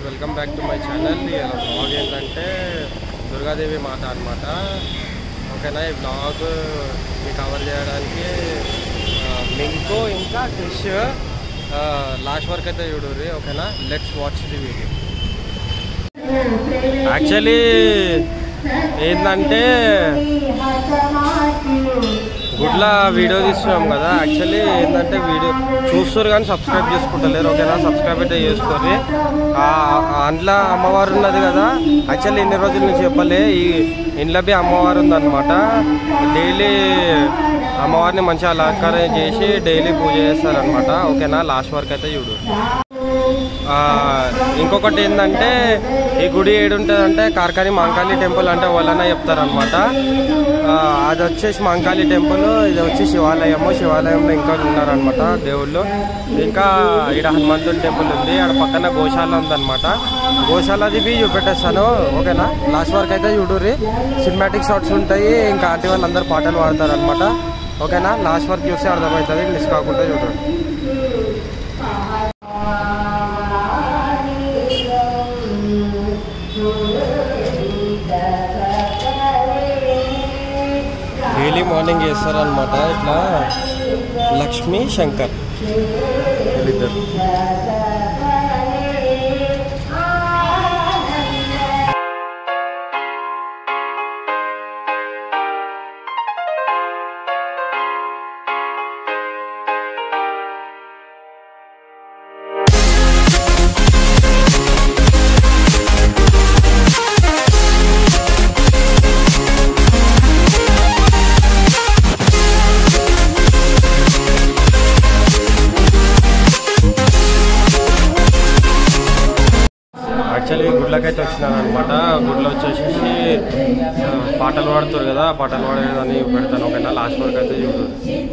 Welcome back to my channel ఇలా blog ఏంటంటే దుర్గాదేవి మాత అనమాట ఓకేనా ఈ బ్లాగ్ మీకు కవర్ చేయడానికి ఆ, మింకు ఇంకా క్రిష్ లాస్ట్ వరకు అయితే చూడుర్రి ఓకేనా let's watch the video actually ఏంటంటే గుడ్ల వీడియో తీస్తున్నాం కదా యాక్చువల్లీ ఏంటంటే వీడియో చూస్తారు కానీ సబ్స్క్రైబ్ చేసుకుంటలేరు ఓకేనా సబ్స్క్రైబ్ అయితే చేసుకోర్రి ఆ, ఆ అందులో అమ్మవారు ఉన్నది కదా యాక్చువల్లీ ఇన్ని రోజుల నుంచి చెప్పలే ఈ ఇంట్లో బి అమ్మవారు ఉందన్నమాట డైలీ అమ్మవారిని మంచిగా అలంకారం చేసి డైలీ పూజ చేస్తారనమాట ఓకేనా లాస్ట్ వరకు అయితే చూడు ఆ, ఇంకొకటి ఏంటంటే ఈ గుడి ఏడుంటుందంటే కార్కాని మాంకాళి టెంపుల్ అంటే వాళ్ళనే చెప్తారనమాట అది వచ్చేసి మాంకాళి టెంపుల్ ఇది వచ్చి శివాలయము శివాలయంలో ఇంకా ఉన్నారనమాట దేవుళ్ళు ఇంకా ఇక్కడ హనుమంతుని టెంపుల్ ఉంది ఆడ పక్కన గోశాల ఉందన్నమాట గోశాలది బి చూపెట్టేస్తాను ఓకేనా లాస్ట్ వరకు అయితే చూడుర్రి సినిమాటిక్ షాట్స్ ఉంటాయి ఇంకా ఆంటీ వాళ్ళందరూ పాటలు పాడతారనమాట ఓకేనా లాస్ట్ వరకు చూస్తే అర్థమవుతుంది మిస్ కాకుండా చూడండి డైలీ మార్నింగ్ చేస్తారనమాట ఇట్లా లక్ష్మీ శంకర్ వీళ్ళిద్దరు యాక్చువల్లీ గుడ్లకైతే వచ్చినాను అనమాట గుడ్లో వచ్చేసి ఆ, పాటలు పాడుతారు కదా ఆ పాటలు పాడేదని పెడతాను ఓకేనా లాస్ట్ వరకు అయితే చూడు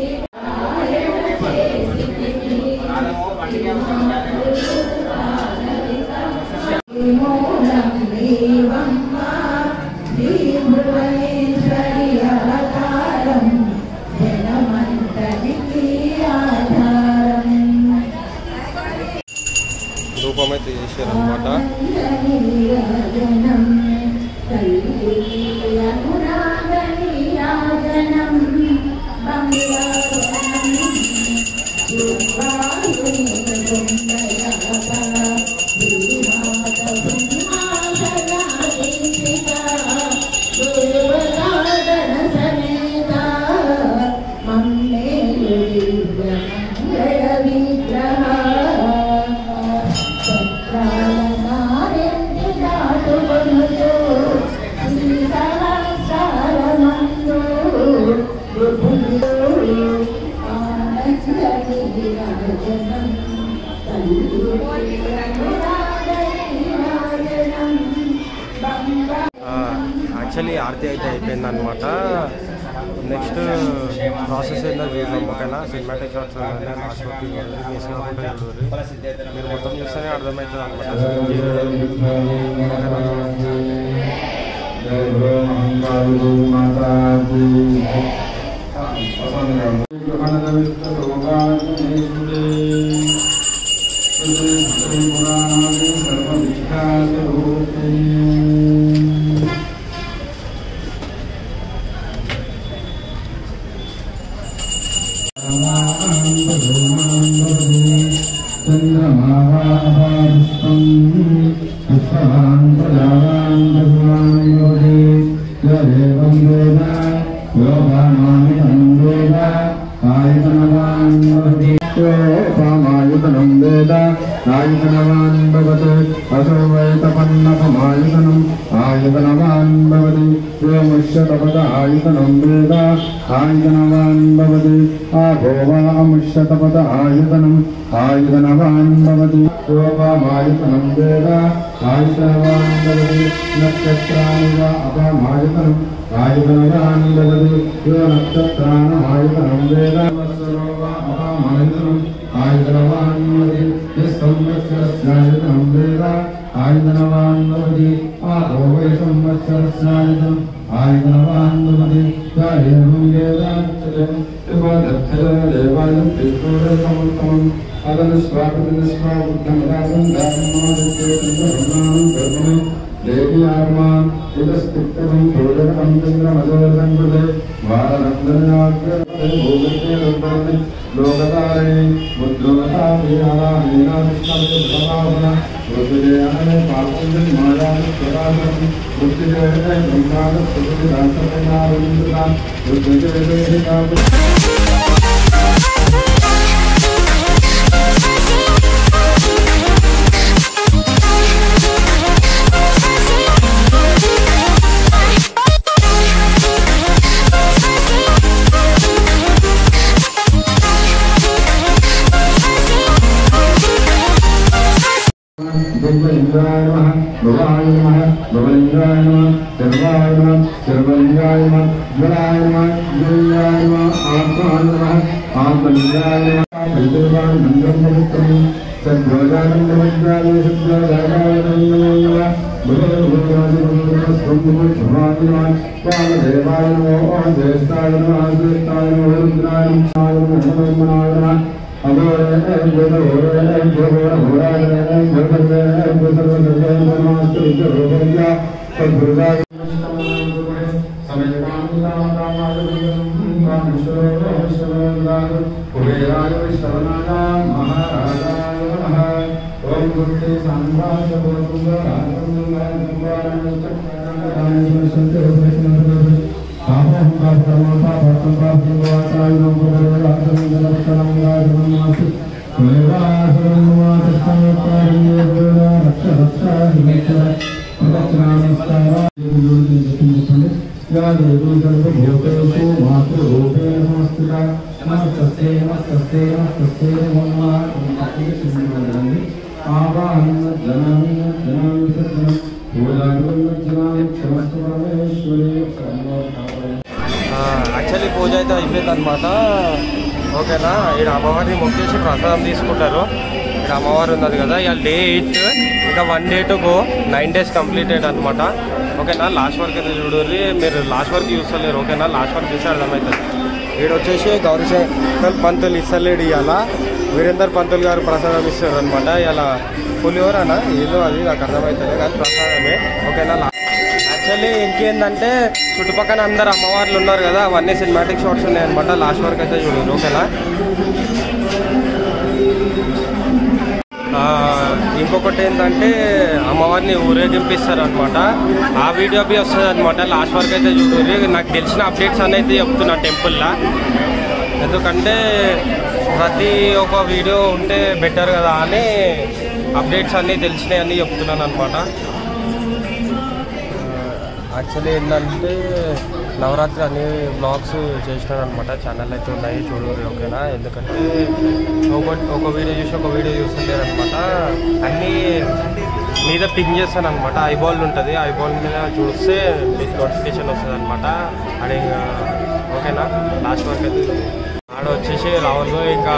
రూపం అయితే చేశారు అనమాట యాక్చువల్లీ ఆర్తి అయితే అయిపోయింది అనమాట నెక్స్ట్ ప్రాసెస్ ఏందో చూద్దాం ఓకేనా సినిమాటిక్ షాట్స్ లాస్ట్ వరకు మిస్ కాకుండా చూడరు మీరు మొత్తం చూస్తేనే అర్థమవుతుంది అనమాట పామాయుధనం వేద ఆయుధనవాన్ భవతి అసో వైతపన్నపమాయుధనం ఆయుధనవాన్ భవతి వ్యోముష్యతపద ఆయుధనం వేద ఆయుధనవాన్ భవతి ఆభోవాముష్యతపద ఆయుధనం ఆయుధనవాన్ భవతి శోభామాయుధనం వేద ఆయుధనవాన్ భవతి నక్షత్రాణి వా అపమాయుధనం ఆయుధనవాన్ భవతి యో నక్షత్రాణమాయుధనం వేద అపమాయుధనం ఆయుధనవాన్ భవతి సంవత్సరస్యాయుధనం వేద ఆయుధనవాన్ భవతి ఆపో వై సంవత్సరస్యాయుధం ఆయుధనవాన్ భవతి ఏం వేదాంచలం దేవాలయం దేవాలయం అదను స్వాగతిని స్వాగతం రాసం ధర్మం దేవి ఆత్మా ఇదస్తిక్తం సూర్యకం చంద్రమదోసం కృతే వారనందనాగ్రహోగతే లోకతారిణి ముద్రోతామి ఆరాధీనాభిష్ణాభావన ఋతుజయనే పాల్పొంది మాయామి స్వరాజం ఋతుజయనే బ్రహ్మాండ స్థుతి రాసమైనారుంద్ర ఋతుజయనే కాపు దివ్యలింగాయ నమః భవాయ నమః భవలింగాయ నమః సర్వాయ నమః సర్వలింగాయ నమః జ్వలాయ నమః జ్వలాయ నమః ఆత్మాయ నమః ఆత్మలింగాయ నమః వైదేవాయ మంత్రం పవిత్రం సద్భోజానం నమస్కారాయ సద్భోజాయ నమః వామదేవాయ నమో జ్యేష్ఠాయ నమః జ్యేష్ఠాయ నమో రుద్రాయ నమః నమః యాక్చువల్లీ పూజ అయితే అయిపోయింది అనమాట ఓకేనా ఇక్కడ అమ్మవారిని మొక్కేసి ప్రసాదం తీసుకుంటారు ఇక్కడ అమ్మవారు ఉన్నది కదా ఇవాళ డే ఎయిట్ ఇంకా one day to go nine days completed అనమాట ఓకేనా లాస్ట్ వరకు అయితే చూడరు మీరు లాస్ట్ వరకు చూస్తలేరు ఓకేనా లాస్ట్ వరకు చూస్తే అర్థమవుతుంది ఈడ వచ్చేసి గౌరీశంకర్ పంతులు ఇస్తలేడు ఇవాళ వీరేందర్ పంతులు గారు ప్రసాదం ఇస్తారు అనమాట ఇలా పులిహోరనా ఏదో అది నాకు అర్థమవుతుంది కానీ ప్రసాదమే ఓకేనా లా- యాక్చువల్లీ ఇంకేందంటే చుట్టుపక్కల అందరు అమ్మవార్లు ఉన్నారు కదా అవన్నీ సినిమాటిక్ షాట్స్ ఉన్నాయి అనమాట లాస్ట్ వరకు అయితే చూడరు ఓకేనా ఆ, ఇంకొకటి ఏంటంటే అమ్మవారిని ఊరేగింపిస్తారు అనమాట ఆ వీడియో బి వస్తుంది అనమాట లాస్ట్ వరకు అయితే చూడరు నాకు తెలిసిన అప్డేట్స్ అనేది చెప్తున్నా టెంపుల్లో ఎందుకంటే ప్రతి ఒక్క వీడియో ఉంటే బెటర్ కదా అని అప్డేట్స్ అన్నీ తెలిసినాయి అని చెప్తున్నాను అనమాట యాక్చువల్లీ ఏంటంటే నవరాత్రి అన్ని బ్లాగ్స్ చేసినాను అనమాట ఛానల్ అయితే ఉన్నాయి చూడండి ఓకేనా ఎందుకంటే ఒక ఒక వీడియో చూసి ఒక వీడియో చూస్తుంటారు అనమాట అన్నీ మీద పింగ్ చేస్తాను అనమాట ఐబాల్ ఉంటుంది ఐబాల్ మీద చూస్తే మీకు నోటిఫికేషన్ వస్తుంది అనమాట అది ఓకేనా లాస్ట్ వరకు అయితే ఆడ వచ్చేసి రాహుల్ భాయ్ ఇంకా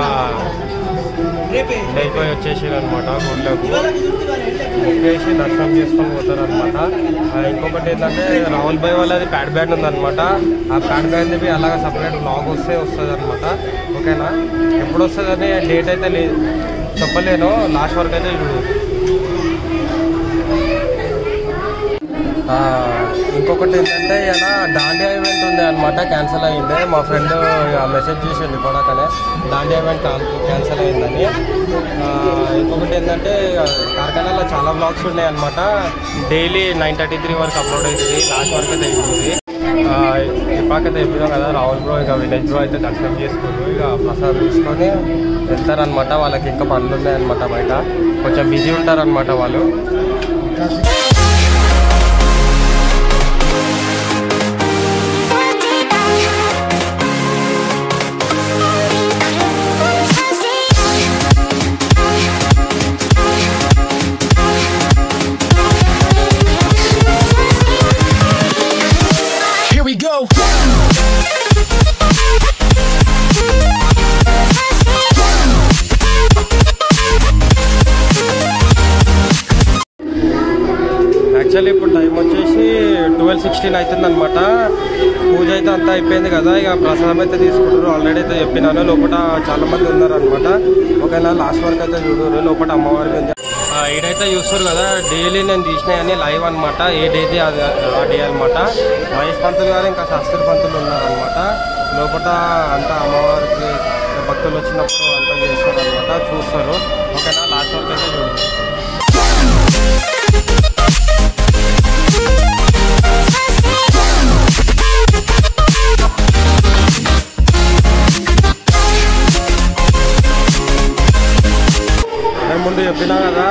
డైపోయి వచ్చేసి అనమాట గుడ్లకు ముక్కేసి దర్శనం చేసుకొని పోతారు అనమాట ఇంకొకటి ఏంటంటే రాహుల్ భాయ్ వాళ్ళది ప్యాడ్ బ్యాండ్ ఉందన్నమాట ఆ ప్యాడ్ బ్యాండ్ బి అలాగా సపరేట్ బ్లాగ్ వస్తే వస్తుంది అనమాట ఓకేనా ఎప్పుడు వస్తుందని డేట్ అయితే లేదు చెప్పలేను లాస్ట్ వరకు అయితే చూడు ఆ, ఇంకొకటి ఏంటంటే ఇలా దాండియా ఈవెంట్ ఉంది అనమాట క్యాన్సిల్ అయ్యింది మా ఫ్రెండ్ మెసేజ్ చేసింది కొడకనే దాండియా ఈవెంట్ క్యాన్సిల్ అయ్యిందని ఆ, ఇంకొకటి ఏంటంటే కార్ఖానాలో చాలా బ్లాగ్స్ ఉన్నాయి అనమాట డైలీ నైన్ థర్టీ త్రీ వరకు అప్లోడ్ అవుతుంది లాస్ట్ వరకు అయితే అవుతుంది ఇప్పటికైతే చెప్పినాం కదా రాహుల్ బ్రో ఇక విలేజ్ బ్రో అయితే దర్శనం చేసుకున్నారు ఇక ప్రసాదం తీసుకొని వెళ్తారనమాట వాళ్ళకి ఇంకా పనులు ఉన్నాయన్నమాట బయట కొంచెం బిజీ ఉంటారనమాట వాళ్ళు Here we go. యాక్చువల్లీ ఇప్పుడు టైం వచ్చేసి ట్వెల్వ్ సిక్స్టీన్ అవుతుంది అనమాట పూజ అయితే అంతా అయిపోయింది కదా ఇక ప్రసాదం అయితే తీసుకుంటారు ఆల్రెడీ అయితే చెప్పినాను లోపల చాలా మంది ఉన్నారు అనమాట ఒకవేళ లాస్ట్ వరకు అయితే చూడరు లోపల అమ్మవారికి ఉంది ఆ, ఈడైతే చూస్తారు కదా డైలీ నేను తీసినాయని లైవ్ అనమాట ఏ డేది అది ఆ డే అనమాట మహేష్ పంతులు గారు ఇంకా శాస్త్రి పంతులు ఉన్నారనమాట లోపల అంతా అమ్మవారికి భక్తులు వచ్చినప్పుడు అంతా చేస్తారు అనమాట చూస్తారు ఓకేనా లాస్ట్ వరకు అయితే చూడరు నేను ముందు చెప్పినా కదా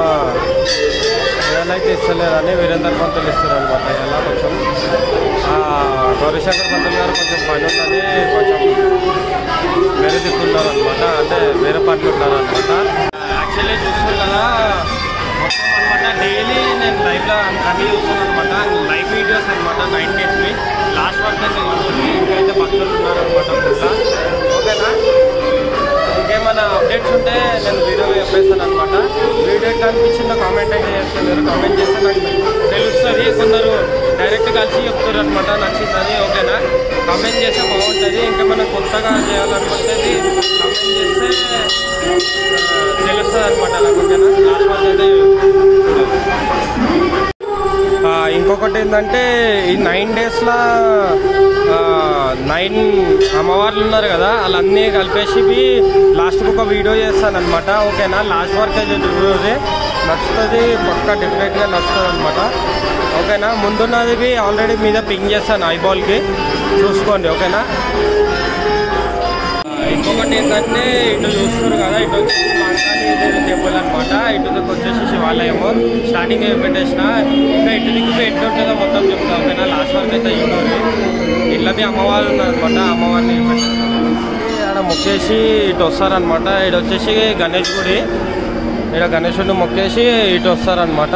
ఏదైతే ఇస్తలేదని వీరేందర్ పంతులు ఇస్తారు అనమాట ఎలా కొంచెం ఆ, గౌరీశంకర్ పంతులు గారు కొంచెం పని ఉందని కొంచెం వేరే దిక్కున్నారు అనమాట అంటే వేరే పనులు ఉన్నారు అనమాట యాక్చువల్లీ చూస్తారు కదా మొత్తం అనమాట డైలీ నేను లైవ్లో అన్ని చూస్తాను అనమాట లైవ్ వీడియోస్ అనమాట నైన్ డేస్వి లాస్ట్ వరకు అయితే చూస్తుంది ఇంకైతే భక్తులు ఉన్నారు అనమాట ఓకేనా ఇంకేమైనా అప్డేట్స్ ఉంటే నేను వీడియోలో చెప్పేస్తాను అనమాట వీడియో ఎట్లా అనిపించిందో కామెంట్ అయితే చేస్తాను మీరు కామెంట్ చేస్తే నాకు తెలుస్తుంది కొందరు డైరెక్ట్ కలిసి చెప్తారు అనమాట నచ్చిందని ఓకేనా కామెంట్ చేస్తే బాగుంటుంది ఇంకేమైనా కొత్తగా చేయాలనుకుంటే కామెంట్ చేస్తే ఆ, తెలుస్తుంది అనమాట నాకు ఓకేనా లాస్ట్ వరకు అయితే చూడాలి ఆ, ఇంకొకటి ఏంటంటే ఈ నైన్ డేస్లో నైన్ అమ్మవార్లు ఉన్నారు కదా వాళ్ళన్నీ కలిపేసి లాస్ట్కి ఒక వీడియో చేస్తాను అనమాట ఓకేనా లాస్ట్ వరకు అయితే చూడండి నచ్చుతుంది పక్క డెఫినెట్గా నచ్చుతుంది అనమాట ఓకేనా ముందున్నది ఆల్రెడీ మీద పింగ్ చేస్తాను ఐబాల్కి చూసుకోండి ఓకేనా ఇంకొకటి ఏంటంటే ఇటు చూస్తున్నారు కదా ఇటు వచ్చేసి మాంకాళి దేవి టెంపుల్ అనమాట ఇటు దిక్కు వచ్చేసి శివాలయము స్టార్టింగ్ పెట్టేసిన ఇంకా ఇటు దిక్కు ఎటు ఉంటుందో మొత్తం చెప్తా ఓకేనా లాస్ట్ వరకు అయితే యూనోరి ఇళ్ళది అమ్మవారు ఉన్నారనమాట అమ్మవారిని పెట్టేస్తాను ఆడ మొక్కేసి ఇటు వస్తారనమాట ఇటు వచ్చేసి గణేష్ గుడి ఇక్కడ గణేశుడిని మొక్కేసి ఇటు వస్తారనమాట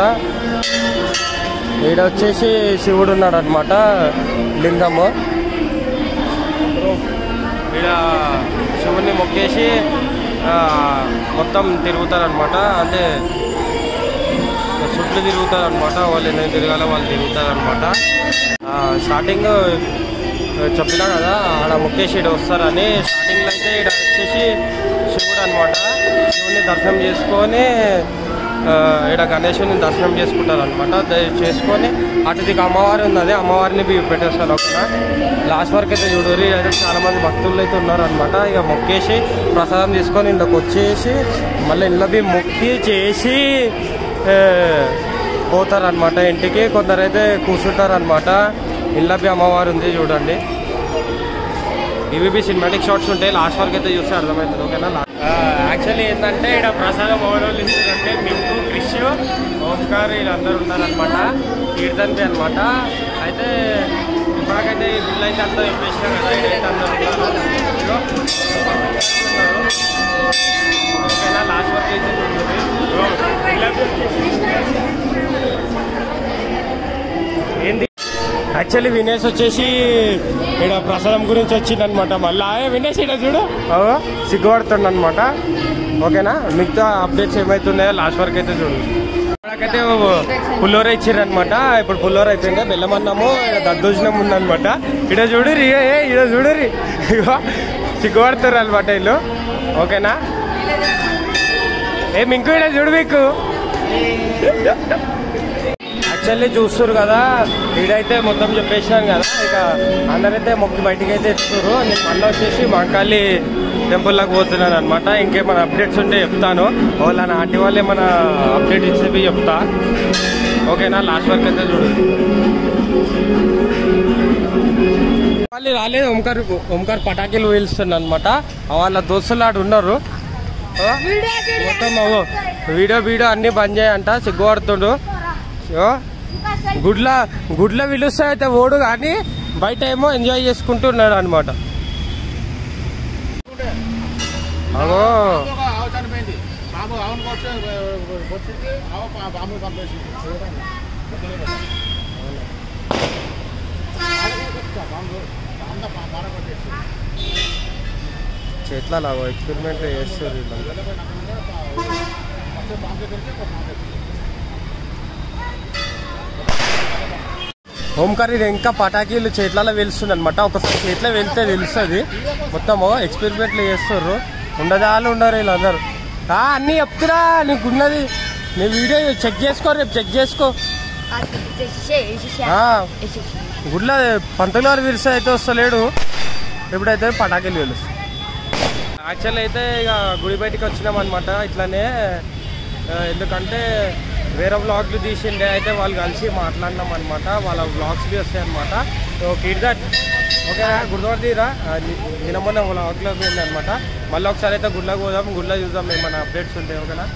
ఈడ వచ్చేసి శివుడు ఉన్నాడు అనమాట లింగము ఇక్కడ శివుని మొక్కేసి ఆ, మొత్తం తిరుగుతారనమాట అంటే చుట్లు తిరుగుతారనమాట వాళ్ళు ఎన్ని తిరగాల వాళ్ళు తిరుగుతారనమాట స్టార్టింగ్ చెప్పినా కదా ఆడ మొక్కేసి ఇక్కడ వస్తారని స్టార్టింగ్లో అయితే ఇక్కడ వచ్చేసి శివుడు అనమాట శివుని దర్శనం చేసుకొని ఆ, ఈడ గణేశుని దర్శనం చేసుకుంటారు అనమాట చేసుకొని అటు దిక్కు అమ్మవారి ఉన్నది అమ్మవారిని బి- పెట్టేస్తారు ఓకేనా లాస్ట్ వరకు అయితే చూడరు అయితే చాలా మంది భక్తులు అయితే ఉన్నారు అనమాట ఇక మొక్కేసి ప్రసాదం తీసుకొని ఇంట్లోకి వచ్చేసి మళ్ళీ ఇంట్లో బి మొక్కి చేసి పోతారనమాట ఇంటికి కొందరైతే కూర్చుంటారనమాట ఇంట్లో బి అమ్మవారు ఉంది చూడండి ఇవి బి సినిమాటిక్ షార్ట్స్ ఉంటాయి లాస్ట్ వరకు అయితే చూస్తే అర్థమవుతుంది ఓకేనా యాక్చువల్లీ ఏంటంటే ఇక్కడ ప్రసాదం ఓవరాల్ ఇస్తుందంటే మింకు క్రిష్ ఓంకార్ వీళ్ళందరూ ఉన్నారనమాట కీర్తన్ బి అనమాట అయితే ఇప్పటికైతే ఈ బిల్ అయితే అంతా చెప్పేసినా కదా ఇదైతే అందరూ ఉన్నారు ఇదిగో, ఉన్నారు. ఓకేనా లాస్ట్ వరకు అయితే చూడండి. ఇదిగో, గులాబీ వచ్చేసి ఏంది యాక్చువల్లీ వినేష్ వచ్చేసి ఇక్కడ ప్రసాదం గురించి వచ్చిందనమాట మళ్ళీ ఏ వినేష్ ఇక్కడ చూడు అవో సిగ్గుపడుతుండ అనమాట ఓకేనా మిగతా అప్డేట్స్ ఏమైతున్నాయో లాస్ట్ వరకు అయితే చూడు ఇక్కడికైతే పుల్లోర ఇచ్చారనమాట ఇప్పుడు పుల్లోర అయిపోయింది బెల్లమన్నము ఇక్కడ దద్దోజనం ఉందనమాట ఇక్కడ చూడురి ఏ ఇక్కడ చూడురి ఇగో సిగ్గుపడుతారు అనమాట వీళ్ళు ఓకేనా ఏ మింకు ఇక్కడ చూడు మీకు యాక్చువల్లీ చూస్తారు కదా ఈడైతే మొత్తం చెప్పేసినాను కదా ఇక అందరైతే మొక్కి బయటికి అయితే ఎత్తుతారు నేను మళ్ళీ వచ్చేసి మాంకాళి టెంపుల్లోకి పోతున్నాను అనమాట ఇంకేమైనా అప్డేట్స్ ఉంటే చెప్తాను వాళ్ళ నాటి వాళ్ళు ఏమైనా అప్డేట్ ఇచ్చేవి చెప్తా ఓకేనా లాస్ట్ వరకు అయితే చూడు మళ్ళీ రాలేదు ఓంకార్ ఓంకార్ పటాకీలు పీలుస్తుంది అనమాట వాళ్ళ దోస్తులు ఆడు ఉన్నారు ఆ? మొత్తం అవో వీడియో వీడియో అన్ని బంద్ చేయంట సిగ్గుపడుతుండు ఓ, గుడ్ల గుడ్ల పిలుస్తే అయితే ఓడు కానీ బయట ఏమో ఎంజాయ్ చేసుకుంటూ ఉన్నాడు అనమాట అగో ఆవు చనిపోయింది బాబు ఆవును కొట్టి కొట్టింది ఆవు పా- బాబు చంపేసి చెట్ల లాగో ఎక్స్పెరిమెంట్ చేస్తారు వీళ్ళంతా. ఓంకారి ఇంకా పటాకీలు చేతులలో వెలుస్తుంది అనమాట ఒకసారి చేతిలో వెళ్తే తెలుస్తుంది మొత్తం ఎక్స్పెరిమెంట్లు చేస్తారు ఉండదాలు ఉండరు వీళ్ళందరూ ఆ, అన్నీ చెప్తున్నా నీకు ఉన్నది నీ వీడియో చెక్ చేసుకో రేపు చెక్ చేసుకో 啊，这谢谢谢 ఆ, 谢谢谢。 గుడ్ల పంతులు గారు విరిసే అయితే వస్తలేడు ఎప్పుడైతే పటాకీలు వెలుస్తాయి యాక్చువల్ అయితే ఇక గుడి బయటికి వచ్చినాం అనమాట ఇట్లానే ఆ, ఎందుకంటే వేరే వ్లాగ్లు తీసిండే అయితే వాళ్ళు కలిసి మాట్లాడినాం అనమాట వాళ్ళ వ్లాగ్స్ బి వస్తాయి అనమాట సో కిడ్దట్ ఓకే గుర్తుపడిరా నిన్న మొన్న వ్లాగ్లో పోయింది అనమాట మళ్ళీ ఒకసారి అయితే గుడ్లోకి పోదాం గుడ్లో చూద్దాం ఏమైనా అప్డేట్స్ ఉంటాయి ఓకేనా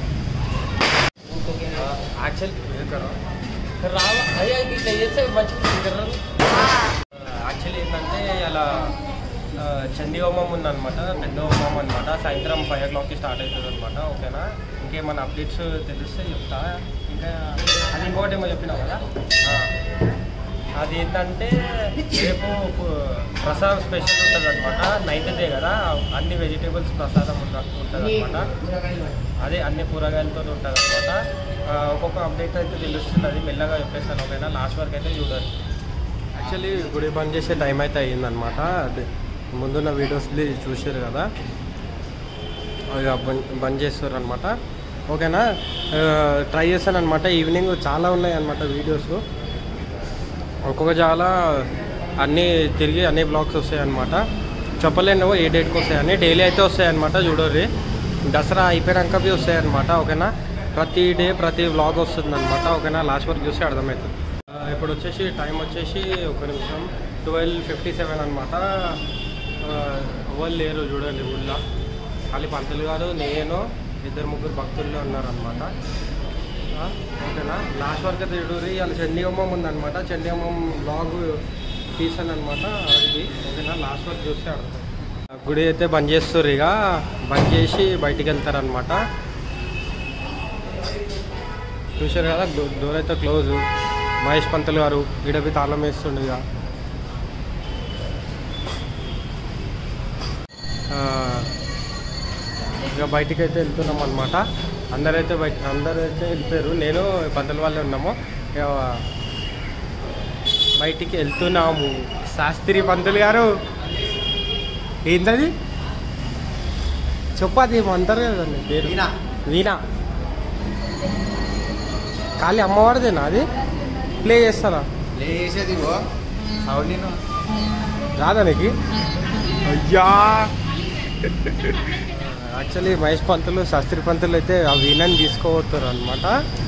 యాక్చువల్ రావా అయ్యా ఇట్లా చేస్తే మంచిగా యాక్చువల్లీ ఏంటంటే అలా ఆ, చండీ హోమం ఉందన్నమాట పెద్ద హోమం అనమాట సాయంత్రం ఫైవ్ ఓ క్లాక్కి స్టార్ట్ అవుతుంది అనమాట ఓకేనా ఇంకేమైనా అప్డేట్స్ తెలిస్తే చెప్తా ఇంకా అది ఇంకోటి ఏమో చెప్పినా కదా ఆ. అది ఏంటంటే రేపు పు- ప్రసాదం స్పెషల్ ఉంటుంది అనమాట నైన్త్ డే కదా అన్ని వెజిటేబుల్స్ ప్రసాదం ఉంటుంది అనమాట అదే అన్ని కూరగాయలతో ఉంటుంది అనమాట ఒక్కొక్క అప్డేట్ అయితే తెలుస్తుంది మెల్లగా చెప్పేస్తాను ఓకేనా లాస్ట్ వరకు అయితే చూడాలి యాక్చువల్లీ గుడి బంద్ చేసే టైం అయితే అయ్యిందనమాట అదే ముందున్న వీడియోస్ చూసారు కదా ఇక బంద్ బంద్ చేస్తారు అనమాట ఓకేనా ట్రై చేస్తాను అనమాట ఈవినింగ్ చాలా ఉన్నాయి అనమాట వీడియోస్ ఒక్కొక్క చాలా అన్నీ తిరిగి అన్ని బ్లాగ్స్ వస్తాయి అనమాట చెప్పలేను ఏ డేట్కి వస్తాయని డైలీ అయితే వస్తాయి అనమాట చూడరి దసరా అయిపోయాక బి వస్తాయి అనమాట ఓకేనా ప్రతి డే ప్రతి వ్లాగ్ వస్తుంది అనమాట ఓకేనా లాస్ట్ వరకు చూస్తే అర్థమవుతుంది ఆ, ఇప్పుడు వచ్చేసి టైం వచ్చేసి ఒక నిమిషం ట్వెల్వ్ ఫిఫ్టీ సెవెన్ అనమాట ఎవరు లేరు చూడండి ఊళ్ళో ఖాళీ పంతులు గారు నేను ఇద్దరు ముగ్గురు భక్తుల్లో ఉన్నారనమాట ఆ, ఓకేనా లాస్ట్ వరకు అయితే చూడరి వాళ్ళ చండీ హోమం ఉందన్నమాట చండీ హోమం బ్లాగ్ తీసాను అనమాట ఇది ఓకేనా లాస్ట్ వరకు చూస్తే అర్థం ఆ గుడి అయితే బంద్ చేస్తారు ఇక బంద్ చేసి బయటికి వెళ్తారనమాట చూశారు కదా డో- డోర్ అయితే క్లోజ్ మహేష్ పంతులు గారు ఈడపి తాళం వేస్తుండు ఇక ఆ, ఇక బయటికి అయితే వెళ్తున్నాం అనమాట అందరైతే బయట అందరూ అయితే వెళ్ళిపోయారు నేను పంతుల వాళ్ళే ఉన్నాము ఇక బయటికి వెళ్తున్నాము శాస్త్రి పంతులు గారు ఏంటది చెప్పది ఏమంటారు కదండి పేరు వీణా. వీణా ఖాళీ అమ్మవారిదేనా అది ప్లే చేస్తారా లేచేది సౌండ్ నేను రాదా నీకు అయ్యా యాక్చువల్లీ మహేష్ పంతులు శాస్త్రి పంతులు అయితే ఆ వీణని తీసుకోబోతారు అనమాట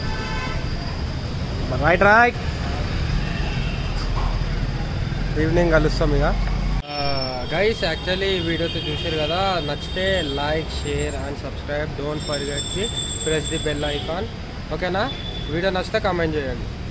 రైట్ రైట్ ఈవినింగ్ కలుస్తాం ఇక గైస్ యాక్చువల్లీ వీడియోతో చూసారు కదా నచ్చితే like share and subscribe don't forget the press the bell icon ఓకేనా వీడియో నచ్చితే కామెంట్ చేయండి